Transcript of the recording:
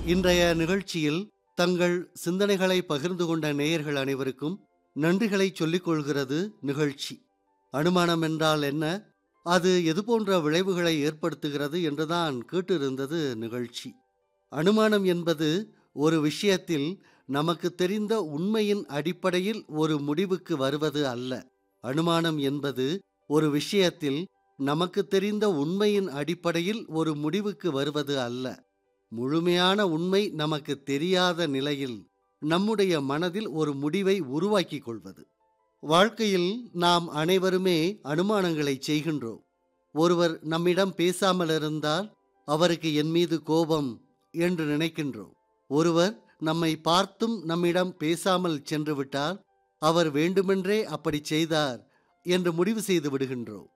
இன்றைய நிகழ்ச்சியில் தங்கள் சிந்தனைகளை பகிர்ந்து கொண்ட நேயர்கள் அனைவருக்கும் நன்றிகளை சொல்லிக் கொள்கிறது நிகழ்ச்சி அனுமானம் என்றால் என்ன அது எது போன்ற விளைவுகளை ஏற்படுத்துகிறது என்றுதான் கேட்டிருந்தது நிகழ்ச்சி அனுமானம் என்பது ஒரு விஷயத்தில் நமக்கு தெரிந்த உண்மையின் அடிப்படையில் ஒரு முடிவுக்கு வருவது அல்ல அனுமானம் என்பது ஒரு விஷயத்தில் நமக்கு தெரிந்த உண்மையின் அடிப்படையில் ஒரு முடிவுக்கு வருவது அல்ல முழுமையான உண்மை நமக்கு தெரியாத நிலையில் நம்முடைய மனதில் ஒரு முடிவை உருவாக்கிக் கொள்வது வாழ்க்கையில் நாம் அனைவருமே அனுமானங்களை செய்கின்றோம் ஒருவர் நம்மிடம் பேசாமல் இருந்தால் அவருக்கு என் மீது கோபம் என்று நினைக்கின்றோம் ஒருவர் நம்மை பார்த்தும் நம்மிடம் பேசாமல் சென்று விட்டால் அவர் வேண்டுமென்றே அப்படி செய்தார் என்று முடிவு செய்து விடுகின்றோம்